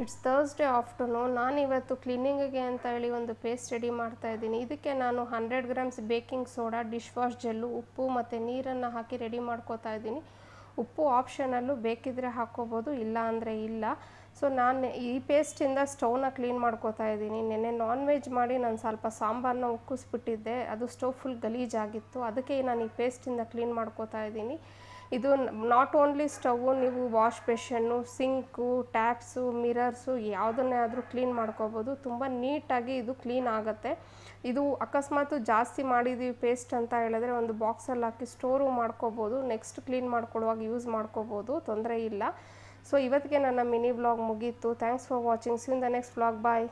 it's Thursday afternoon ನಾನು ಇವತ್ತು ಕ್ಲೀನಿಂಗಿಗೆ ಅಂತ ಹೇಳಿ ಒಂದು ಪೇಸ್ಟ್ ರೆಡಿ ಮಾಡ್ತಾ ಇದ್ದೀನಿ ಇದಕ್ಕೆ ನಾನು hundred grams baking soda dish wash gel ಉಪ್ಪು ಮತ್ತು ನೀರನ್ನು ಹಾಕಿ ರೆಡಿ ಮಾಡ್ಕೋತಾ ಇದ್ದೀನಿ ಉಪ್ಪು ಆಪ್ಷನಲ್ಲು ಬೇಕಿದ್ರೆ ಹಾಕ್ಕೋಬೋದು ಇಲ್ಲ ಅಂದರೆ ಇಲ್ಲ ಸೊ ನಾನು ಈ ಪೇಸ್ಟಿಂದ ಸ್ಟವ್ನ ಕ್ಲೀನ್ ಮಾಡ್ಕೋತಾ ಇದ್ದೀನಿ ನೆನ್ನೆ ನಾನ್ ವೆಜ್ ಮಾಡಿ ನಾನು ಸ್ವಲ್ಪ ಸಾಂಬಾರನ್ನ ಉಕ್ಕಿಸ್ಬಿಟ್ಟಿದ್ದೆ ಅದು ಸ್ಟವ್ ಫುಲ್ ಗಲೀಜಾಗಿತ್ತು ಅದಕ್ಕೆ ನಾನು ಈ ಪೇಸ್ಟಿಂದ ಕ್ಲೀನ್ ಮಾಡ್ಕೋತಾ ಇದ್ದೀನಿ ಇದು ನಾಟ್ ಓನ್ಲಿ ಸ್ಟವ್ವು ನೀವು ವಾಶ್ ಬೇಷನ್ನು ಸಿಂಕು ಟ್ಯಾಪ್ಸು ಮಿರರ್ಸು ಯಾವುದನ್ನೇ ಆದರೂ ಕ್ಲೀನ್ ಮಾಡ್ಕೋಬೋದು ತುಂಬ ನೀಟಾಗಿ ಇದು ಕ್ಲೀನ್ ಆಗುತ್ತೆ ಇದು ಅಕಸ್ಮಾತ್ ಜಾಸ್ತಿ ಮಾಡಿದ್ದೀವಿ ಪೇಸ್ಟ್ ಅಂತ ಹೇಳಿದ್ರೆ ಒಂದು ಬಾಕ್ಸಲ್ಲಿ ಹಾಕಿ ಸ್ಟೋರು ಮಾಡ್ಕೋಬೋದು ನೆಕ್ಸ್ಟ್ ಕ್ಲೀನ್ ಮಾಡ್ಕೊಳ್ಳುವಾಗ ಯೂಸ್ ಮಾಡ್ಕೋಬೋದು ತೊಂದರೆ ಇಲ್ಲ ಸೊ ಇವತ್ತಿಗೆ ನನ್ನ ಮಿನಿ ವ್ಲಾಗ್ ಮುಗೀತು thanks for watching see in the next vlog bye